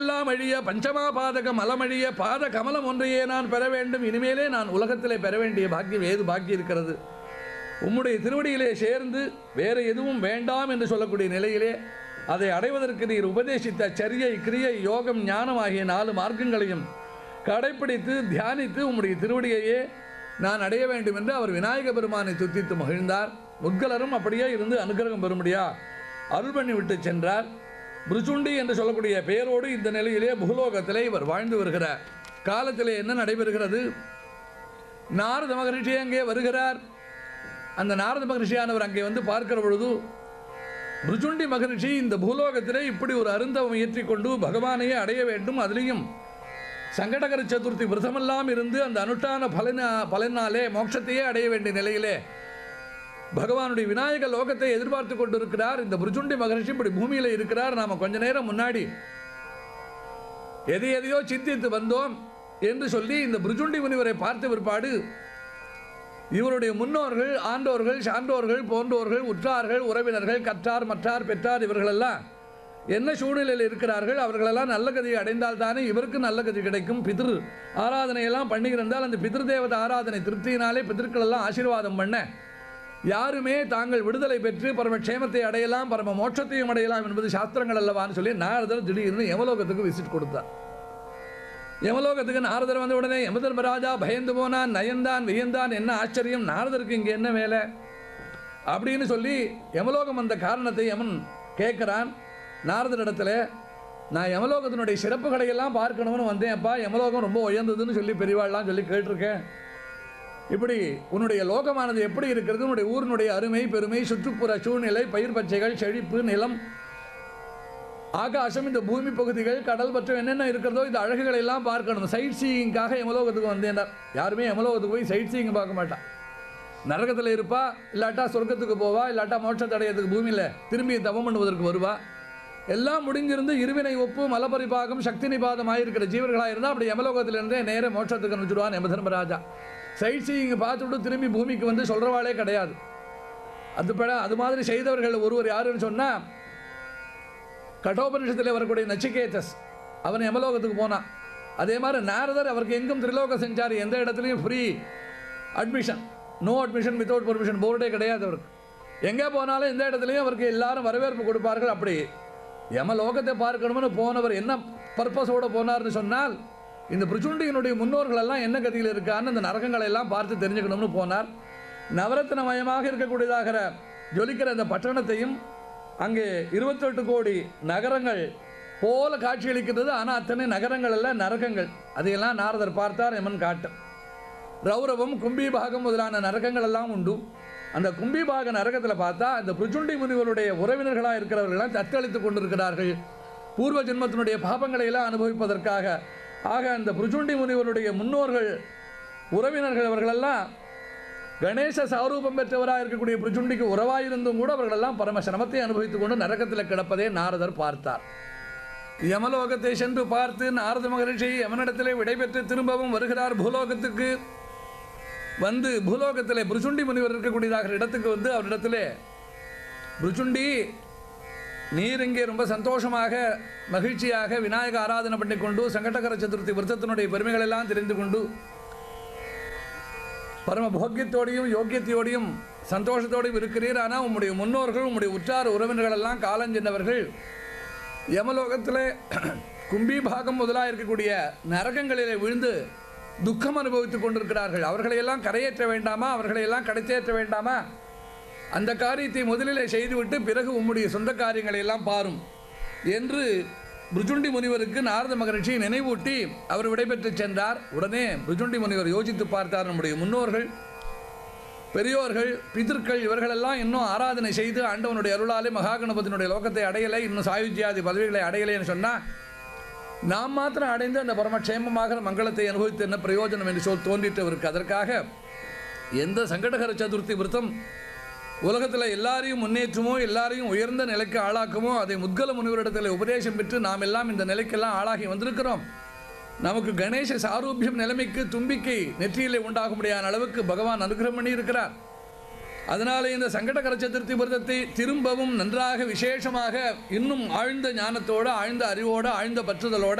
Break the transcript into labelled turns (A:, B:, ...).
A: எல்லாம் அழிய பஞ்சமா பாதக மலமழிய பாத கமலம் ஒன்றையே நான் பெற வேண்டும் இனிமேலே நான் உலகத்திலே பெற வேண்டிய பாக்கியம் ஏது பாக்கி இருக்கிறது உம்முடைய திருவடியிலே சேர்ந்து வேற எதுவும் வேண்டாம் என்று சொல்லக்கூடிய நிலையிலே அதை அடைவதற்கு நீர் உபதேசித்த சரியை கிரியை யோகம் ஞானம் ஆகிய நாலு மார்க்கங்களையும் கடைப்பிடித்து தியானித்து உம்முடைய திருவடியையே நான் அடைய வேண்டும் என்று அவர் விநாயக பெருமானை துத்தித்து மகிழ்ந்தார் முத்கலரும் அப்படியே இருந்து அனுகிரகம் பெறும்படியா அருள் பண்ணி விட்டு சென்றார் பிருச்சுண்டி என்று சொல்லக்கூடிய பெயரோடு இந்த நிலையிலே பூலோகத்திலே இவர் வாழ்ந்து வருகிறார் காலத்திலே என்ன நடைபெறுகிறது நாரத மகரிஷி அங்கே வருகிறார் அந்த நாரத மகரிஷியானவர் அங்கே வந்து பார்க்கிற பொழுது பிருச்சுண்டி மகரிஷி இந்த பூலோகத்திலே இப்படி ஒரு அருந்தவம் இயற்றிக்கொண்டு பகவானையே அடைய வேண்டும் அதிலையும் சங்கடகர சதுர்த்தி விரதமெல்லாம் இருந்து அந்த அனுஷ்டான பலனா பலனாலே மோட்சத்தையே அடைய வேண்டிய நிலையிலே பகவானுடைய விநாயக லோகத்தை எதிர்பார்த்து கொண்டிருக்கிறார் இந்த பிருச்சுண்டி மகரிஷி இப்படி பூமியில இருக்கிறார் நாம கொஞ்ச நேரம் முன்னாடி எதை எதையோ சிந்தித்து வந்தோம் என்று சொல்லி இந்த பிருச்சுண்டி முனிவரை பார்த்த பிற்பாடு இவருடைய முன்னோர்கள் ஆண்டோர்கள் சான்றோர்கள் போன்றோர்கள் உற்றார்கள் உறவினர்கள் கற்றார் மற்றார் பெற்றார் இவர்களெல்லாம் என்ன சூழ்நிலையில் இருக்கிறார்கள் அவர்களெல்லாம் நல்ல கதியை அடைந்தால் தானே இவருக்கு நல்ல கதி கிடைக்கும் பிதிரு ஆராதனையெல்லாம் பண்ணியிருந்தால் அந்த பிதிரு தேவத ஆராதனை திருப்தியினாலே பிதற்கள் எல்லாம் ஆசீர்வாதம் பண்ண யாருமே தாங்கள் விடுதலை பெற்று பரம க்ஷேமத்தை அடையலாம் பரம மோட்சத்தையும் அடையலாம் என்பது சாஸ்திரங்கள் அல்லவான்னு சொல்லி நாரதர் திடீர்னு யமலோகத்துக்கு விசிட் கொடுத்தார் யமலோகத்துக்கு நாரதர் வந்த உடனே யமதர்மராஜா பயந்து போனான் நயந்தான் வியந்தான் என்ன ஆச்சரியம் நாரதருக்கு இங்கே என்ன வேலை அப்படின்னு சொல்லி யமலோகம் வந்த காரணத்தை யமன் கேட்குறான் நாரதரிடத்துல நான் யமலோகத்தினுடைய சிறப்புகளை எல்லாம் பார்க்கணும்னு வந்தேன் அப்பா யமலோகம் ரொம்ப உயர்ந்ததுன்னு சொல்லி பெரியவாள்லாம் சொல்லி கேட்டிருக்கேன் இப்படி உன்னுடைய லோகமானது எப்படி இருக்கிறது உன்னுடைய ஊரினுடைய அருமை பெருமை சுற்றுப்புற சூழ்நிலை பயிர் பச்சைகள் செழிப்பு நிலம் ஆகாசம் இந்த பூமி பகுதிகள் கடல் மற்றும் என்னென்ன இருக்கிறதோ இந்த அழகுகளை எல்லாம் பார்க்கணும் சைட் சீயிங்காக யமலோகத்துக்கு வந்தேன்டார் யாருமே யமலோகத்துக்கு போய் சைட் சீயிங் பார்க்க மாட்டான் நரகத்தில் இருப்பா இல்லாட்டா சொர்க்கத்துக்கு போவா இல்லாட்டா மோட்சத்தை அடையறதுக்கு பூமியில் திரும்பி தவம் பண்ணுவதற்கு வருவா எல்லாம் முடிஞ்சிருந்து இருவினை ஒப்பு மலபரிபாகம் சக்தி நிபாதம் ஆயிருக்கிற ஜீவர்களாக இருந்தால் அப்படி யமலோகத்திலிருந்தே நேர மோட்சத்துக்கு அனுப்பிச்சுடுவான் யமதர்மராஜா சைட் சீயிங் பார்த்துட்டு திரும்பி பூமிக்கு வந்து சொல்கிறவாளே கிடையாது அது பட அது மாதிரி செய்தவர்கள் ஒருவர் யாருன்னு சொன்னால் கட்டோபனிஷத்தில் வரக்கூடிய நச்சிகேதஸ் அவன் யமலோகத்துக்கு போனான் அதே மாதிரி நாரதர் அவருக்கு எங்கும் திரிலோக செஞ்சார் எந்த இடத்துலையும் free admission no admission without permission போர்டே கிடையாது அவருக்கு எங்கே போனாலும் எந்த இடத்துலையும் அவருக்கு எல்லாரும் வரவேற்பு கொடுப்பார்கள் அப்படி யமலோகத்தை பார்க்கணும்னு போனவர் என்ன பர்பஸோடு போனார்னு சொன்னால் இந்த பிருச்சுண்டியினுடைய முன்னோர்கள் எல்லாம் என்ன கதியில் இருக்கான்னு அந்த நரகங்களை எல்லாம் பார்த்து தெரிஞ்சுக்கணும்னு போனார் நவரத்னமயமாக இருக்கக்கூடியதாகிற ஜொலிக்கிற அந்த பட்டணத்தையும் அங்கே இருபத்தெட்டு கோடி நகரங்கள் போல காட்சியளிக்கின்றது ஆனால் அத்தனை நகரங்கள் அல்ல நரகங்கள் அதையெல்லாம் நாரதர் பார்த்தார் எமன் காட்டும் ரௌரவம் கும்பிபாகம் முதலான நரகங்கள் எல்லாம் உண்டு அந்த கும்பிபாக நரகத்தில் பார்த்தா இந்த பிருச்சுண்டி முனிவருடைய உறவினர்களாக இருக்கிறவர்கள்லாம் தத்தளித்து கொண்டிருக்கிறார்கள் பூர்வ ஜென்மத்தினுடைய பாபங்களை எல்லாம் அனுபவிப்பதற்காக ஆக அந்த பிருச்சுண்டி முனிவருடைய முன்னோர்கள் உறவினர்கள் அவர்களெல்லாம் கணேச சாரூபம் பெற்றவராக இருக்கக்கூடிய பிருச்சுண்டிக்கு உறவாயிருந்தும் கூட அவர்களெல்லாம் பரம சிரமத்தை அனுபவித்துக் கொண்டு நரகத்தில் கிடப்பதே நாரதர் பார்த்தார் யமலோகத்தை சென்று பார்த்து நாரத மகரிஷி யமனிடத்திலே விடைபெற்று திரும்பவும் வருகிறார் பூலோகத்துக்கு வந்து பூலோகத்திலே பிருச்சுண்டி முனிவர் இருக்கக்கூடியதாக இடத்துக்கு வந்து அவரிடத்திலே பிருச்சுண்டி நீர் இங்கே ரொம்ப சந்தோஷமாக மகிழ்ச்சியாக விநாயக ஆராதனை பண்ணிக்கொண்டு சங்கடகர சதுர்த்தி விரதத்தினுடைய பெருமைகள் எல்லாம் தெரிந்து கொண்டு பரம போக்கியத்தோடையும் யோக்கியத்தையோடையும் சந்தோஷத்தோடையும் இருக்கிறீர் ஆனால் உம்முடைய முன்னோர்கள் உம்முடைய உற்றார் உறவினர்கள் எல்லாம் காலஞ்சென்றவர்கள் யமலோகத்தில் கும்பிபாகம் முதலாக இருக்கக்கூடிய நரகங்களிலே விழுந்து துக்கம் அனுபவித்துக் கொண்டிருக்கிறார்கள் அவர்களையெல்லாம் கரையேற்ற வேண்டாமா அவர்களையெல்லாம் கடைத்தேற்ற வேண்டாமா அந்த காரியத்தை முதலிலே செய்துவிட்டு பிறகு உம்முடைய சொந்த காரியங்களை எல்லாம் பாரும் என்று பிருஜுண்டி முனிவருக்கு நாரத மகரிஷி நினைவூட்டி அவர் விடைபெற்று சென்றார் உடனே பிருஜுண்டி முனிவர் யோசித்து பார்த்தார் நம்முடைய முன்னோர்கள் பெரியோர்கள் பிதர்கள் இவர்களெல்லாம் இன்னும் ஆராதனை செய்து ஆண்டவனுடைய அருளாலே மகாகணபதியினுடைய லோகத்தை அடையலை இன்னும் சாயுஜ்யாதி பதவிகளை அடையலைன்னு சொன்னால் நாம் மாத்திரம் அடைந்து அந்த பரமக்ஷேமமாக மங்களத்தை அனுபவித்து என்ன பிரயோஜனம் என்று சொல் தோன்றிட்டு அவருக்கு அதற்காக எந்த சங்கடகர சதுர்த்தி விரதம் உலகத்தில் எல்லாரையும் முன்னேற்றுமோ எல்லாரையும் உயர்ந்த நிலைக்கு ஆளாக்குமோ அதை முத்கல முனிவரிடத்தில் உபதேசம் பெற்று நாம் எல்லாம் இந்த நிலைக்கெல்லாம் ஆளாகி வந்திருக்கிறோம் நமக்கு கணேச சாரூபியம் நிலைமைக்கு தும்பிக்கை நெற்றியிலே உண்டாகும்படியான அளவுக்கு பகவான் அனுகிரகம் பண்ணி இருக்கிறார் அதனால இந்த சங்கடகர சதுர்த்தி விரதத்தை திரும்பவும் நன்றாக விசேஷமாக இன்னும் ஆழ்ந்த ஞானத்தோட ஆழ்ந்த அறிவோட ஆழ்ந்த பற்றுதலோட